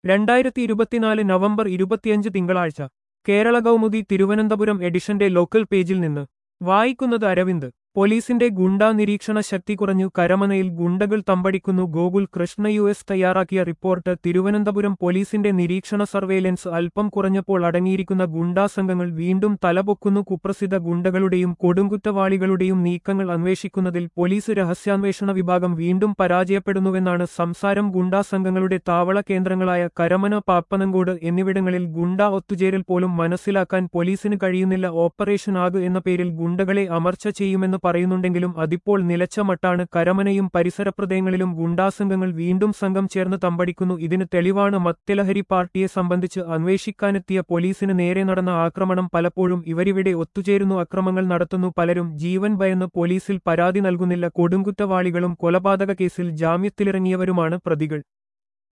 രണ്ടായിരത്തി ഇരുപത്തിനാല് നവംബർ ഇരുപത്തിയഞ്ച് തിങ്കളാഴ്ച കേരള കൗമുദി തിരുവനന്തപുരം എഡിഷന്റെ ലോക്കൽ പേജിൽ നിന്ന് വായിക്കുന്നത് അരവിന്ദ് പോലീസിന്റെ ഗുണ്ടാ നിരീക്ഷണ ശക്തി കുറഞ്ഞു കരമനയിൽ ഗുണ്ടകൾ തമ്പടിക്കുന്നു ഗോകുൽ കൃഷ്ണ യു എസ് തയ്യാറാക്കിയ റിപ്പോർട്ട് തിരുവനന്തപുരം പോലീസിന്റെ നിരീക്ഷണ സർവേലൻസ് അല്പം കുറഞ്ഞപ്പോൾ അടങ്ങിയിരിക്കുന്ന ഗുണ്ടാ സംഘങ്ങൾ വീണ്ടും തലപൊക്കുന്നു കുപ്രസിദ്ധ ഗുണ്ടകളുടെയും കൊടുങ്കുറ്റവാളികളുടെയും നീക്കങ്ങൾ അന്വേഷിക്കുന്നതിൽ പോലീസ് രഹസ്യാന്വേഷണ വിഭാഗം വീണ്ടും പരാജയപ്പെടുന്നുവെന്നാണ് സംസാരം ഗുണ്ടാ സംഘങ്ങളുടെ താവള കേന്ദ്രങ്ങളായ കരമന പാപ്പനങ്കോട് എന്നിവിടങ്ങളിൽ ഗുണ്ടാ ഒത്തുചേരൽ പോലും മനസ്സിലാക്കാൻ പോലീസിന് കഴിയുന്നില്ല ഓപ്പറേഷൻ ആഗ് എന്ന പേരിൽ ഗുണ്ടകളെ അമർച്ച ചെയ്യുമെന്ന് പറയുന്നുണ്ടെങ്കിലും അതിപ്പോൾ നിലച്ച മട്ടാണ് കരമനയും പരിസരപ്രദേശങ്ങളിലും ഗുണ്ടാസംഘങ്ങൾ വീണ്ടും സംഘം ചേർന്ന് തമ്പടിക്കുന്നു ഇതിന് തെളിവാണ് മദ്യലഹരി പാർട്ടിയെ സംബന്ധിച്ച് അന്വേഷിക്കാനെത്തിയ പോലീസിന് നേരെ നടന്ന ആക്രമണം പലപ്പോഴും ഇവരിവിടെ ഒത്തുചേരുന്നു അക്രമങ്ങൾ നടത്തുന്നു പലരും ജീവൻ ഭയന്ന് പോലീസിൽ പരാതി നൽകുന്നില്ല കൊടുങ്കുറ്റവാളികളും കൊലപാതക കേസിൽ ജാമ്യത്തിലിറങ്ങിയവരുമാണ് പ്രതികൾ